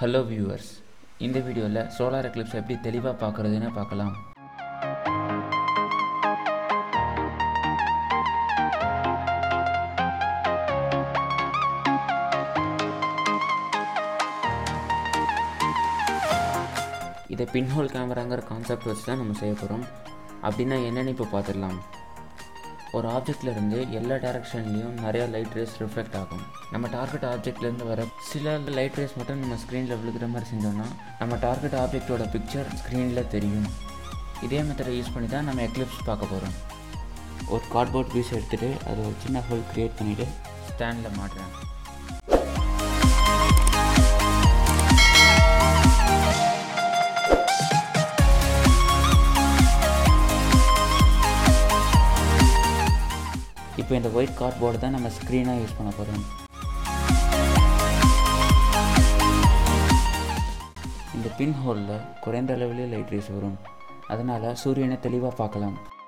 hello viewers இந்த வீடியோவில் solar Eclipse எப்படி தெளிவாக பார்க்குறதுன்னு பார்க்கலாம் இதை பின்ஹோல் கேமராங்கிற கான்செப்ட் வச்சு தான் நம்ம செய்ய போகிறோம் அப்படின்னா என்னென்னு இப்போ பார்த்துடலாம் ஒரு ஆப்ஜெக்ட்ல இருந்து எல்லா டேரக்ஷன்லேயும் நிறையா லைட் ரேஸ் ரிஃப்ளெக்ட் ஆகும் நம்ம டார்கெட் ஆப்ஜெக்ட்லேருந்து வர சில லைட் ரேஸ் மட்டும் நம்ம ஸ்க்ரீனில் விழுகிற மாதிரி செஞ்சோம்னா நம்ம டார்கெட் ஆப்ஜெக்டோட பிக்சர் ஸ்க்ரீனில் தெரியும் இதே மெத்தடை யூஸ் பண்ணி தான் நம்ம எக்லிப்ஸ் பார்க்க போகிறோம் ஒரு கார்ட்போர்ட் பீஸ் எடுத்துகிட்டு அதை ஒரு சின்ன ஹோல் க்ரியேட் பண்ணிவிட்டு ஸ்டாண்டில் மாட்டுறேன் இப்போ இந்த ஒயிட் கார்ட்போர்டு தான் நம்ம ஸ்க்ரீனாக யூஸ் பண்ண போகிறோம் இந்த பின் ஹோலில் குறைந்த அளவிலே லைட் ரேஸ் வரும் அதனால் சூரியனை தெளிவாக பார்க்கலாம்